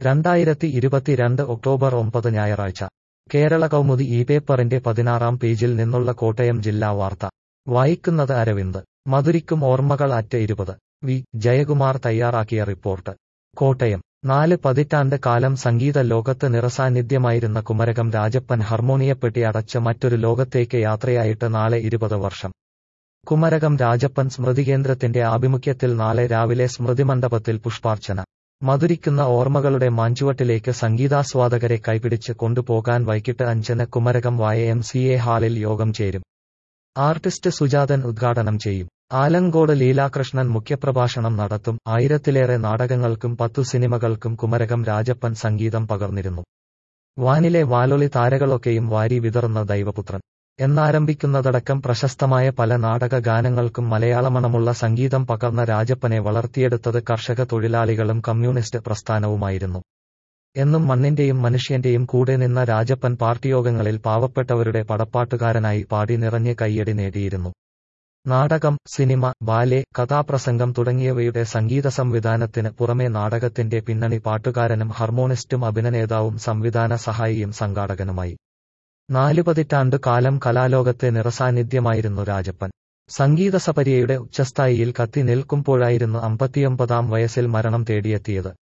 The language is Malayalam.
രണ്ടായിരത്തി ഇരുപത്തിരണ്ട് ഒക്ടോബർ ഒമ്പത് ഞായറാഴ്ച കേരള കൗമുദി ഈ പേപ്പറിന്റെ പതിനാറാം പേജിൽ നിന്നുള്ള കോട്ടയം ജില്ലാ വാർത്ത വായിക്കുന്നത് അരവിന്ദ് മധുരിക്കും ഓർമ്മകൾ അറ്റ് ഇരുപത് വി ജയകുമാർ തയ്യാറാക്കിയ റിപ്പോർട്ട് കോട്ടയം നാല് പതിറ്റാണ്ട് കാലം സംഗീത ലോകത്ത് നിറസാന്നിധ്യമായിരുന്ന കുമരകം രാജപ്പൻ ഹർമോണിയപ്പെട്ടി അടച്ച് മറ്റൊരു ലോകത്തേക്ക് യാത്രയായിട്ട് നാളെ ഇരുപത് വർഷം കുമരകം രാജപ്പൻ സ്മൃതികേന്ദ്രത്തിന്റെ ആഭിമുഖ്യത്തിൽ നാളെ രാവിലെ സ്മൃതിമണ്ഡപത്തിൽ പുഷ്പാർച്ചന മധുരിക്കുന്ന ഓർമ്മകളുടെ മാഞ്ചുവട്ടിലേക്ക് സംഗീതാസ്വാദകരെ കൈപിടിച്ച് കൊണ്ടുപോകാൻ വൈകിട്ട് അഞ്ചിന് കുമരകം വായ എം സി എ ഹാളിൽ യോഗം ചേരും ആർട്ടിസ്റ്റ് സുജാതൻ ഉദ്ഘാടനം ചെയ്യും ആലങ്കോട് ലീലാകൃഷ്ണൻ മുഖ്യപ്രഭാഷണം നടത്തും ആയിരത്തിലേറെ നാടകങ്ങൾക്കും പത്തു സിനിമകൾക്കും കുമരകം രാജപ്പൻ സംഗീതം പകർന്നിരുന്നു വാനിലെ വാലൊളി താരകളൊക്കെയും വാരി വിതറുന്ന ദൈവപുത്രൻ എന്നാരംഭിക്കുന്നതടക്കം പ്രശസ്തമായ പല നാടക ഗാനങ്ങൾക്കും മലയാളമണമുള്ള സംഗീതം പകർന്ന രാജപ്പനെ വളർത്തിയെടുത്തത് കർഷക തൊഴിലാളികളും കമ്മ്യൂണിസ്റ്റ് പ്രസ്ഥാനവുമായിരുന്നു എന്നും മണ്ണിന്റെയും മനുഷ്യന്റെയും കൂടെ നിന്ന രാജപ്പൻ പാർട്ടിയോഗങ്ങളിൽ പാവപ്പെട്ടവരുടെ പടപ്പാട്ടുകാരനായി പാടി നിറഞ്ഞ് കയ്യടി നേടിയിരുന്നു നാടകം സിനിമ ബാലെ കഥാപ്രസംഗം തുടങ്ങിയവയുടെ സംഗീത സംവിധാനത്തിന് പുറമെ നാടകത്തിന്റെ പിന്നണി പാട്ടുകാരനും ഹാർമോണിസ്റ്റും അഭിനേതാവും സംവിധാന സഹായിയും സംഘാടകനുമായി നാലു പതിറ്റാണ്ടു കാലം കലാലോകത്തെ നിറസാന്നിധ്യമായിരുന്നു രാജപ്പൻ സംഗീത സപര്യയുടെ ഉച്ചസ്ഥായിയിൽ കത്തി നിൽക്കുമ്പോഴായിരുന്നു അമ്പത്തിയൊമ്പതാം വയസ്സിൽ മരണം തേടിയെത്തിയത്